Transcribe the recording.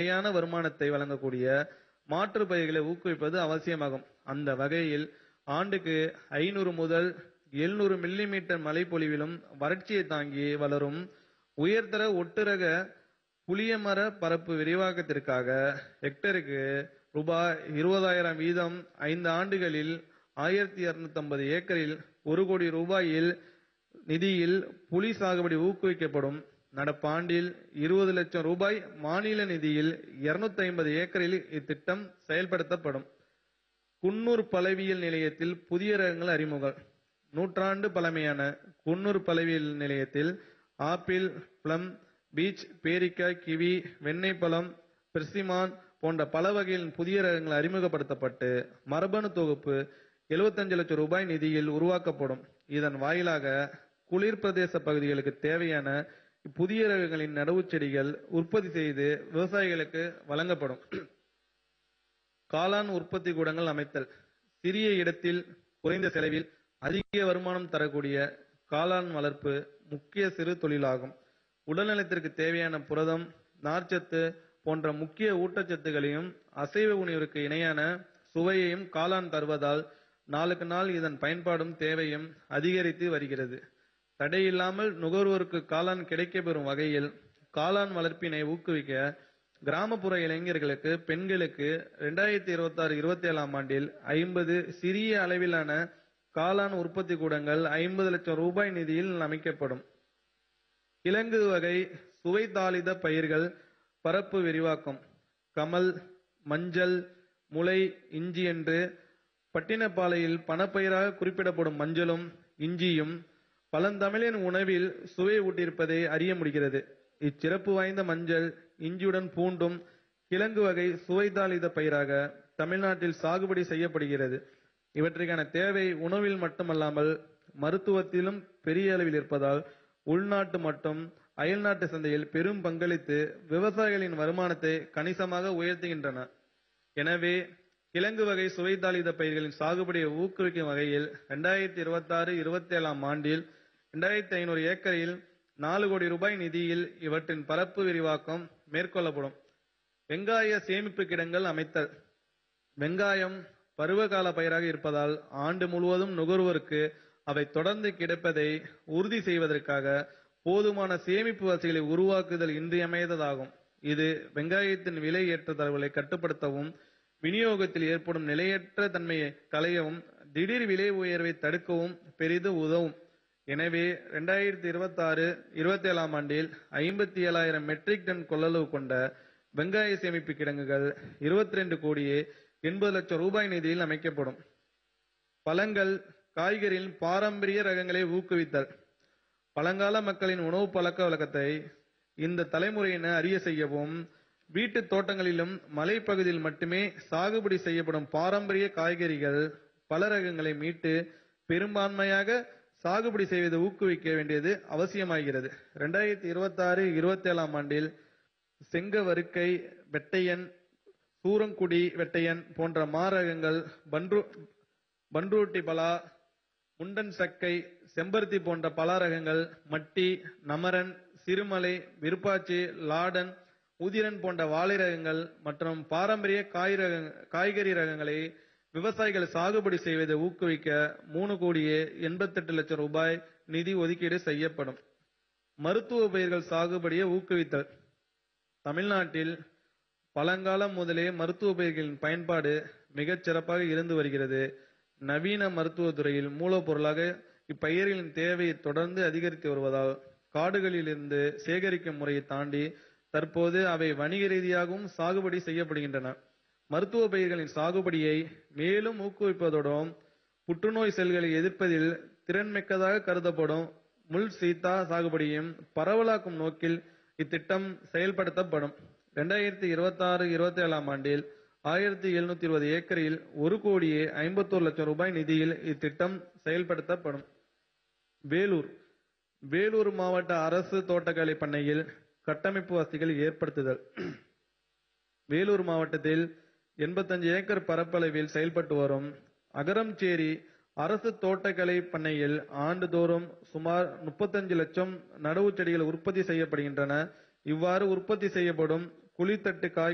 நிலையான வருமானத்தை வழங்கக்கூடிய மாற்று பயிர்களை ஊக்குவிப்பது அவசியமாகும் அந்த வகையில் ஆண்டுக்கு ஐநூறு முதல் எழுநூறு மில்லிமீட்டர் மழைப்பொழிவிலும் வறட்சியை தாங்கி வளரும் உயர்தர ஒட்டுரக புளியமர பரப்பு விரிவாக்கத்திற்காக ஹெக்டருக்கு ரூபாய் இருபதாயிரம் வீதம் ஐந்து ஆண்டுகளில் ஆயிரத்தி இருநூத்தி ஏக்கரில் ஒரு கோடி ரூபாயில் நிதியில் புலி சாகுபடி ஊக்குவிக்கப்படும் நடப்பாண்டில் இருபது லட்சம் ரூபாய் மாநில நிதியில் 250 ஐம்பது ஏக்கரில் இத்திட்டம் செயல்படுத்தப்படும் குன்னூர் பழவியல் நிலையத்தில் புதிய ரகங்கள் அறிமுகம் நூற்றாண்டு பழமையான குன்னூர் பழவியல் நிலையத்தில் ஆப்பிள் பிளம் பீச் பேரிக்காய் கிவி வெண்ணெய் பழம் பெர்சிமான் போன்ற பல வகையின் புதிய ரகங்கள் அறிமுகப்படுத்தப்பட்டு மரபணு தொகுப்பு 75 லட்சம் ரூபாய் நிதியில் உருவாக்கப்படும் இதன் வாயிலாக குளிர் பிரதேச பகுதிகளுக்கு தேவையான புதிய ரகங்களின் நடவு செடிகள் உற்பத்தி செய்து விவசாயிகளுக்கு வழங்கப்படும் காளான் உற்பத்தி கூடங்கள் அமைத்தல் சிறிய இடத்தில் குறைந்த செலவில் அதிக வருமானம் தரக்கூடிய காளான் வளர்ப்பு முக்கிய சிறு தொழிலாகும் உடல்நலத்திற்கு தேவையான புரதம் நார்ச்சத்து போன்ற முக்கிய ஊட்டச்சத்துகளையும் அசைவ உணவிற்கு இணையான சுவையையும் காளான் தருவதால் நாளுக்கு நாள் இதன் பயன்பாடும் தேவையும் அதிகரித்து வருகிறது தடையில்லாமல் நுகர்வோருக்கு காளான் கிடைக்கப்பெறும் வகையில் காளான் வளர்ப்பினை ஊக்குவிக்க கிராமப்புற இளைஞர்களுக்கு பெண்களுக்கு ரெண்டாயிரத்தி இருபத்தி ஆறு இருபத்தி ஏழாம் ஆண்டில் ஐம்பது சிறிய அளவிலான காளான் உற்பத்தி கூடங்கள் ஐம்பது லட்சம் ரூபாய் நிதியில் அமைக்கப்படும் கிழங்கு வகை சுவைதாளித பயிர்கள் பரப்பு விரிவாக்கம் கமல் மஞ்சள் முளை இஞ்சி என்று பட்டினப்பாலையில் பணப்பயிராக குறிப்பிடப்படும் மஞ்சளும் இஞ்சியும் பழந்தமிழின் உணவில் சுவை ஊட்டியிருப்பதை அறிய முடிகிறது இச்சிறப்பு வாய்ந்த மஞ்சள் இஞ்சியுடன் பூண்டும் கிழங்கு வகை சுவைதாளித பயிராக தமிழ்நாட்டில் சாகுபடி செய்யப்படுகிறது இவற்றுக்கான தேவை உணவில் மட்டுமல்லாமல் மருத்துவத்திலும் பெரிய அளவில் இருப்பதால் உள்நாட்டு மற்றும் அயல்நாட்டு சந்தையில் பெரும் பங்களித்து விவசாயிகளின் வருமானத்தை கணிசமாக உயர்த்துகின்றன எனவே கிழங்கு வகை சுவைதாளித பயிர்களின் சாகுபடியை ஊக்குவிக்கும் வகையில் ரெண்டாயிரத்தி இருபத்தி ஆறு இருபத்தி ஏழாம் ஆண்டில் ரெண்டாயிரத்தி ஐநூறு ஏக்கரில் நாலு கோடி ரூபாய் நிதியில் இவற்றின் பரப்பு விரிவாக்கம் மேற்கொள்ளப்படும் வெங்காய சேமிப்பு கிடங்கள் அமைத்தல் வெங்காயம் பருவகால பயிராக இருப்பதால் ஆண்டு முழுவதும் நுகர்வோருக்கு அவை தொடர்ந்து கிடைப்பதை உறுதி செய்வதற்காக போதுமான சேமிப்பு வசதிகளை உருவாக்குதல் இன்றியமையாததாகும் இது வெங்காயத்தின் விலை ஏற்றத்தாழ்வுகளை கட்டுப்படுத்தவும் விநியோகத்தில் ஏற்படும் நிலையற்ற தன்மையை களையவும் திடீர் விலை உயர்வை தடுக்கவும் பெரிதும் உதவும் எனவே ரெண்டாயிரத்தி இருபத்தி ஆறு இருபத்தி ஏழாம் ஆண்டில் ஐம்பத்தி ஏழாயிரம் மெட்ரிக் டன் கொள்ளளவு கொண்ட வெங்காய சேமிப்பு கிடங்குகள் இருபத்தி ரெண்டு கோடியே எண்பது லட்சம் ரூபாய் நிதியில் அமைக்கப்படும் பழங்கள் காய்கறியின் பாரம்பரிய ரகங்களை ஊக்குவித்தல் பழங்கால மக்களின் உணவு பழக்க வழக்கத்தை இந்த தலைமுறையினர் அறிய செய்யவும் வீட்டு தோட்டங்களிலும் மலைப்பகுதியில் மட்டுமே சாகுபடி செய்யப்படும் பாரம்பரிய காய்கறிகள் பல ரகங்களை மீட்டு பெரும்பான்மையாக சாகுபடி செய்வதை ஊக்குவிக்க வேண்டியது அவசியமாகிறது ரெண்டாயிரத்தி இருபத்தி ஆறு இருபத்தி ஏழாம் ஆண்டில் செங்கவருக்கை வெட்டையன் சூரங்குடி வெட்டையன் போன்ற மாரகங்கள் பன்ரு பன்ருட்டி பலா முண்டன் சக்கை செம்பருத்தி போன்ற பல ரகங்கள் மட்டி நமரன் சிறுமலை விருப்பாச்சி லாடன் உதிரன் போன்ற வாழை ரகங்கள் மற்றும் பாரம்பரிய காய் ரக காய்கறி ரகங்களை விவசாயிகள் சாகுபடி செய்வதை ஊக்குவிக்க மூணு கோடியே எண்பத்தெட்டு லட்சம் ரூபாய் நிதி ஒதுக்கீடு செய்யப்படும் மருத்துவ பயிர்கள் சாகுபடியை ஊக்குவித்தல் தமிழ்நாட்டில் பழங்காலம் முதலே மருத்துவ பயிர்களின் பயன்பாடு மிகச் சிறப்பாக இருந்து வருகிறது நவீன மருத்துவத் துறையில் மூலப்பொருளாக இப்பயிர்களின் தேவை தொடர்ந்து அதிகரித்து வருவதால் காடுகளிலிருந்து சேகரிக்கும் முறையை தாண்டி தற்போது அவை வணிக ரீதியாகவும் சாகுபடி செய்யப்படுகின்றன மருத்துவ பயிர்களின் சாகுபடியை மேலும் ஊக்குவிப்பதோடும் புற்றுநோய் செல்களை எதிர்ப்பதில் திறன்மிக்கதாக கருதப்படும் முள் சீத்தா சாகுபடியும் பரவலாக்கும் நோக்கில் இத்திட்டம் செயல்படுத்தப்படும் ரெண்டாயிரத்தி இருபத்தி ஆறு இருபத்தி ஏழாம் ஆண்டில் ஆயிரத்தி எழுநூத்தி இருபது ஏக்கரில் ஒரு கோடியே ஐம்பத்தோரு லட்சம் ரூபாய் நிதியில் இத்திட்டம் செயல்படுத்தப்படும் வேலூர் வேலூர் மாவட்ட அரசு தோட்டக்கலை பண்ணையில் கட்டமைப்பு வசதிகள் ஏற்படுத்துதல் வேலூர் மாவட்டத்தில் 85 ஏக்கர் பரப்பளவில் செயல்பட்டு வரும் அகரம்சேரி அரசு தோட்டக்கலை பண்ணையில் ஆண்டுதோறும் சுமார் 35 லட்சம் நடவு செடிகள் உற்பத்தி செய்யப்படுகின்றன இவ்வாறு உற்பத்தி செய்யப்படும் குழித்தட்டு காய்